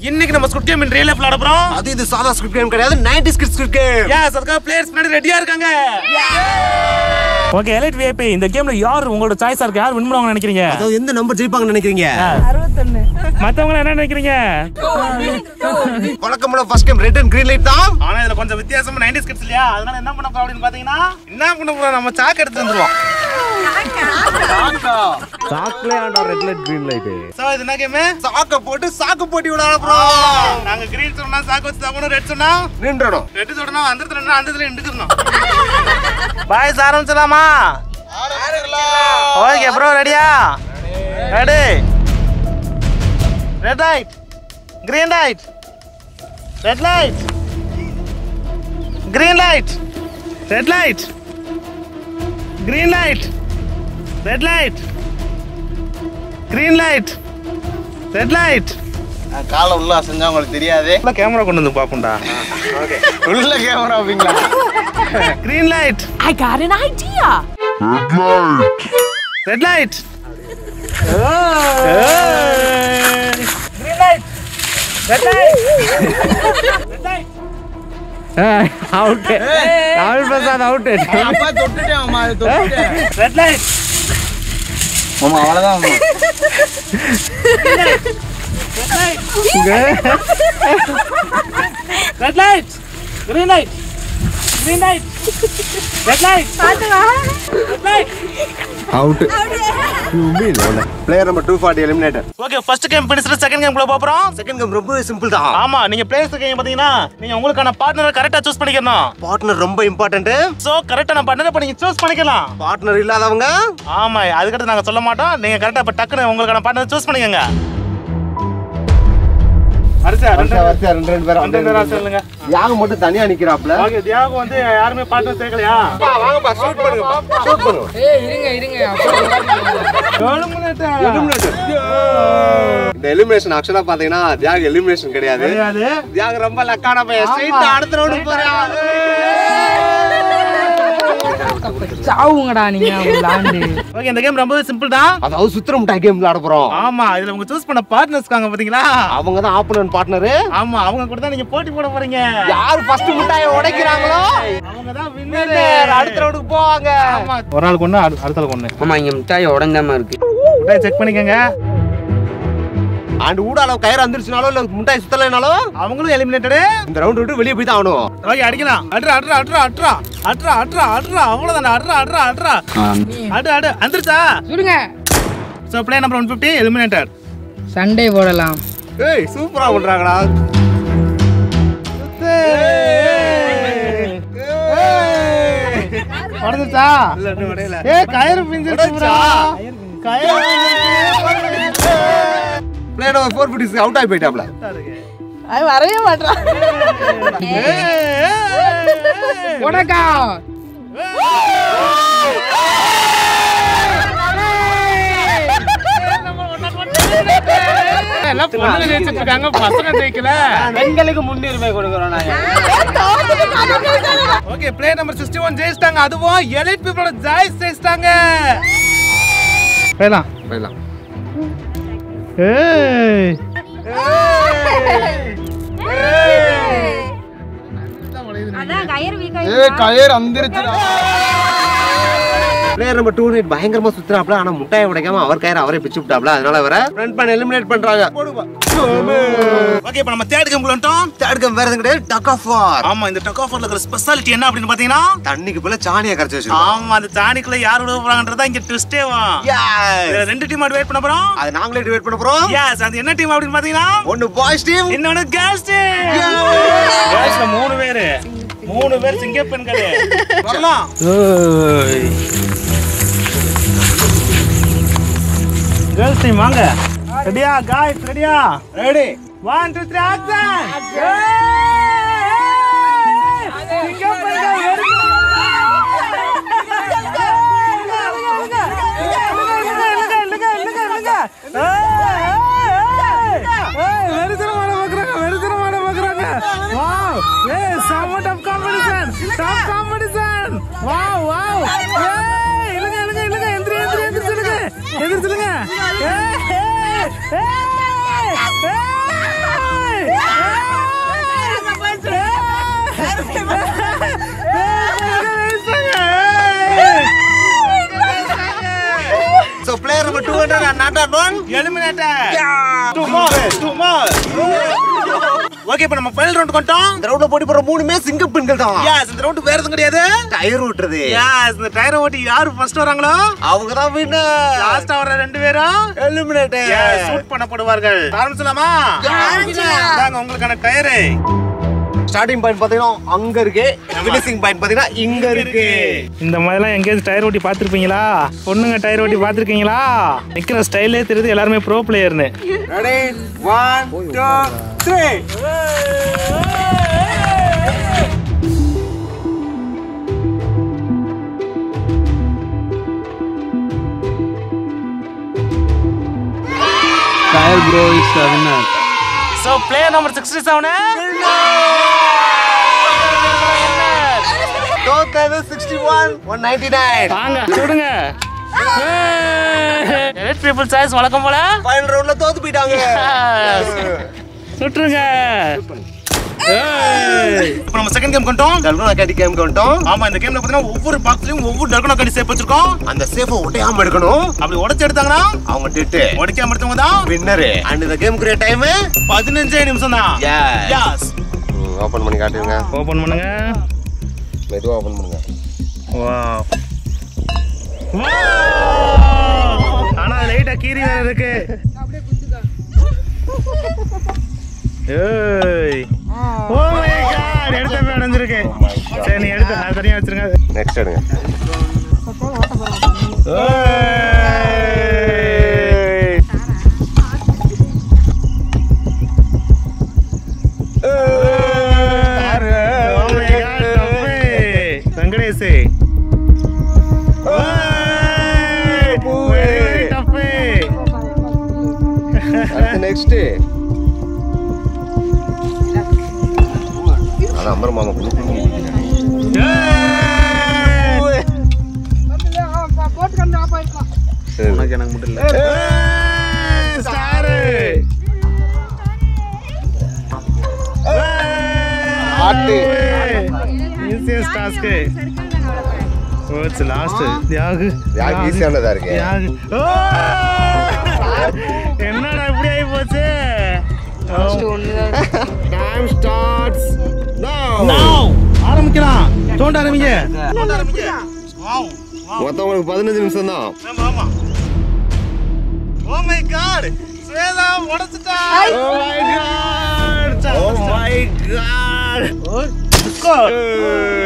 இன்னைக்கு நம்ம ஸ்குட் game real life விளையாட போறோம் அது இது சாதா ஸ்கிரிப்ட் கேம் கிடையாது 90s kids script game is அதுக்காக பிளேயர்ஸ் முன்னாடி ரெடியா இருக்காங்க ஓகே எலைட் விஐபி இந்த கேம்ல யார் உங்களோட சாய்ஸா இருக்கு யார் வின் பண்ணுவாங்கன்னு நினைக்கிறீங்க அதாவது எந்த நம்பர் ஜெயிப்பாங்கன்னு நினைக்கிறீங்க மத்தவங்க என்ன நினைக்கிறீங்க வழக்கமான first game red and green light தான் ஆனா இதுல கொஞ்சம் வித்தியாசமா 90s கிட்ஸ் இல்லையா அதனால என்ன பண்ண போறோம் அப்படின்னு பாத்தீங்கன்னா என்ன பண்ண போறோம் நம்ம சாக்கு எடுத்து வந்துருவோம் சாக்லே ஆண்டா red light green light so இது என்ன கேம் சாக்க போட்டு சாக்கு போட்டி விடாத போறோம் நாங்க கிரீன் சொன்னா சாக்கு வச்சு சாப்பிடணும் ரெட் சொன்னா நின்றணும் ரெட் சொன்னா அந்த இடத்துல நின்னா அந்த இடத்துல நின்றுக்கணும் பாய்ஸ் ஆரம்பிச்சலாமா ஓகே ப்ரோ ரெடியா ready red light green light red light green light red light green light red light green light red light காலை உள்ள செஞ்சா உங்களுக்கு தெரியாது கேமரா கொண்டு வந்து பாப்போம்டா உள்ள கேமரா வைப்பீங்களா green light I got an idea. Red light green light red light out ராகுல் பிரசாத் அவுட் அப்பா தொட்டுட்டேன் அம்மா அது தொட்டுட்டேன் ரெட் லைட் ஆமா அவ்வளவுதான் அம்மா red light green light green light red light red light out player number 240 eliminator okay first game பிடிச்சிட்டு second game குள்ள போறோம் செகண்ட் கேம் ரொம்ப சிம்பிள் தான் ஆமா நீங்க பிளேயர்ஸ் இருக்கீங்க பாத்தீங்கன்னா நீங்க உங்களுக்கான பார்ட்னரை கரெக்டா சூஸ் பண்ணிக்கணும் பார்ட்னர் ரொம்ப இம்பார்ட்டன்ட் சோ கரெக்டான பார்ட்னரை இப்ப நீங்க சூஸ் பண்ணிக்கலாம் பார்ட்னர் இல்லாதவங்க ஆமா அதுக்கடுத்து நாங்க சொல்ல மாட்டோம் நீங்க கரெக்டா இப்ப டக்குன்னு உங்களுக்கான பார்ட்னர் சூஸ் பண்ணிக்கோங்க அரிசா ரெண்டு வரிசையா ரெண்டு ரெண்டு பேரும் ரெண்டு பேரா சொல்லுங்க யாகம் மட்டும் தனியா நிக்கிறாப்ல ஓகே தியாகம் வந்து யாருமே பார்ட்னர் சேர்க்கலையா வாங்கப்பா ஷூட் பண்ணுங்க ஷூட் பண்ணுங்க இந்த எலிமினேஷன் ஆக்சுவலா பாத்தீங்கன்னா தியாக எலிமினேஷன் கிடையாது கிடையாது தியாக ரொம்ப லக்கான பையன் ஸ்ட்ரைட் அடுத்த ரவுண்ட் போறான் சாவுங்கடா நீங்க விளாண்டு ஓகே இந்த கேம் ரொம்பவே சிம்பிள் தான் அதாவது சுத்திர முட்டாய் கேம் விளையாட போறோம் ஆமா இதுல உங்க சூஸ் பண்ண பார்ட்னர்ஸ் இருக்காங்க பாத்தீங்களா அவங்க தான் ஆப்பனன்ட் பார்ட்னர் ஆமா அவங்க கூட தான் நீங்க போட்டி போட போறீங்க யார் ஃபர்ஸ்ட் முட்டாயை உடைக்கிறாங்களோ அவங்க தான் winner. வின்னர் அடுத்த ரவுண்டுக்கு போவாங்க ஆமா ஒரு ஆளுக்கு ஒண்ணு அடு- அடுத்த ஆளுக்கு ஒண்ணு ஆமா இங்க மிட்டாய் உடஞ்சாம இருக்கு செக் பண்ணிக்கோங்க அண்ட் ஊட அளவு கயிறு வந்துருச்சுனாலும் இல்ல முட்டாய் சுத்தலைனாலும் அவங்களும் எலிமினேட்டடு இந்த ரவுண்ட் விட்டு வெளியே போய் தான் ஆகணும் ஓகே அடிக்கலாம் அட்ரா அட்ரா அட்ரா அட்ரா அட்ரா அட்ரா அட்ரா அவ்வளவுதானே அட்ரா அட்ரா அட்ரா அடு அடு வந்துருச்சா சொல்லுங்க so play number one fifty eliminated சண்டே போடலாம் ஏய் சூப்பரா பண்றாங்கடா உடஞ்சிருச்சா ஏ கயிறு பிஞ்சிருச்சா கயிறு play number four fifty out ஆகி போயிட்டாப்ல அவன் வரவே மாட்டான் உனக்கா எல்லாம் பொண்ணுங்க ஜெயிச்சிட்டு இருக்காங்க பசங்க ஜெயிக்கல பெண்களுக்கு முன்னுரிமை கொடுக்குறோம் நாங்க ஓகே பிளே நம்பர் 61 ஜெயிச்சிட்டாங்க அதுவும் எலைட் பீப்பிளோட ஜாய்ஸ் ஜெயிச்சிட்டாங்க போயிடலாம் போயிடலாம் ஏய் அதான் கயிறு வீக்கா ஏ கயிறு அந்திருச்சுடா பிளேயர் நம்பர் டூ நைட் பயங்கரமா சுத்துறாப்ல ஆனா முட்டாயை உடைக்காம அவர் கயிறு அவரே பிச்சு விட்டாப்ல அதனால அவரை ஃப்ரண்ட் பண்ண எலிமினேட் பண்றாங்க ஓகே இப்போ நம்ம தேர்ட் கேம் வந்துட்டோம் தேர்ட் கேம் வேற எதுவும் கிடையாது டக் ஆஃப் வார் ஆமா இந்த டக் ஆஃபர்ல இருக்கிற ஸ்பெஷாலிட்டி என்ன அப்படின்னு பாத்தீங்கன்னா தண்ணிக்கு போல சாணியை கரைச்சு வச்சிருக்கோம் ஆமா அந்த தானிக்குள்ள யார் விட போறாங்கன்றதா இங்க ட்விஸ்டே வா இதுல ரெண்டு டீம் வெயிட் பண்ண போறோம் அது நாங்களே டிவைட் பண்ண போறோம் எஸ் அது என்ன டீம் அப்படின்னு பாத்தீங்கன்னா ஒன்னு பாய்ஸ் டீம் இன்னொன்னு கேர்ள்ஸ் டீம் கேர்ள்ஸ்ல மூணு பேரு மூணு பேர் சிங்க பெண்கள் வரலாம் கேர்ள்ஸ் டீம் வாங்க ரெடியா காய்ஸ் ரெடியா ready one two three action சிங்க பெண்கள் very good. not that one. Eliminator Two more, two more. Okay இப்போ நம்ம ஃபைனல் ரவுண்ட் கொண்டோம் இந்த ரவுண்ட்ல போட்டி போற மூணுமே சிங்க பெண்கள் தான் எஸ் இந்த ரவுண்ட் வேற எதுவும் கிடையாது டயர் ஓட்டுறது எஸ் இந்த டயரை ஓட்டி யாரு ஃபர்ஸ்ட் வராங்களோ அவங்க தான் வின்னர் லாஸ்டா வர ரெண்டு பேரும் எலிமினேட்டர் ஷூட் பண்ணப்படுவார்கள் ஆரம்பிச்சலாமா இதாங்க உங்களுக்கான டயரு ஸ்டார்டிங் பாயிண்ட் பாத்தீங்கன்னா அங்க இருக்கு ஃபினிஷிங் பாயிண்ட் பாத்தீங்கன்னா இங்க இருக்கு இந்த மாதிரிலாம் எங்கேயாவது டயர் ஓட்டி பார்த்துருப்பீங்களா பொண்ணுங்க டயர் ஓட்டி பார்த்துருக்கீங்களா நிக்கிற ஸ்டைலே தெரியுது எல்லாருமே ப்ரோ பிளேயர்னு ready one two three Kyle bro is the winner. So player number sixty seven தோத்தது sixty one one ninety nine வாங்க சுடுங்க ரெட் பீப்புள் சாய்ஸ் வழக்கம் போல ஃபைனல் ரவுண்ட்ல தோத்து போயிட்டாங்க சுட்டுருங்க இப்போ நம்ம செகண்ட் கேம் கொண்டோம் டல்கோனா கேட்டி கேம் கொண்டோம் ஆமா இந்த கேம்ல பாத்தீங்கன்னா ஒவ்வொரு பாக்ஸ்லயும் ஒவ்வொரு டர்கனா கடி சேப் வச்சிருக்கோம் அந்த சேஃபை ஒட்டையாம எடுக்கணும் அப்படி உடைச்சு எடுத்தாங்கன்னா அவங்க டிட்டு உடைக்காம எடுத்தவங்க தான் வின்னரு அண்ட் இந்த கேமுக்குரிய டைம் பதினஞ்சே நிமிஷம் தான் யாஸ் ஓபன் பண்ணி காட்டுங்க ஓபன் பண்ணுங்க மெதுவா ஓபன் பண்ணுங்க வாவ் ஆனா லைட்டா கீரி வேற இருக்கு ஏய் ஓ மை காட் எடுத்த போய் அடைஞ்சிருக்கு சரி நீ எடுத்து அது தனியா வச்சிருங்க நெக்ஸ்ட் எடுங்க ஏய். Oh my God, தப்பு. வெங்கடேஷ் ஏய், very, very தப்பு. நெக்ஸ்ட் அது அமர் மாமா குழு ஏய். உனக்கு எனக்கு மட்டும் இல்ல ஏய், star. ஆட்டு. Easiest task. Oh, it's last. யாகு. யாருக்கு ஈஸியானதா இருக்கு யாகு. ஓ! என்னடா இப்படி ஆகி போச்சு டைம் ஸ்டார்ட்ஸ் Now, ஆரம்பிக்கலாம் தோண்ட ஆரம்பிங்க மொத்தம் உங்களுக்கு பதினஞ்சு நிமிஷம் தான் ஆமா ஆமா ஓ மை காட் ஸ்வேதா உடைச்சிட்டா oh my god oh my god O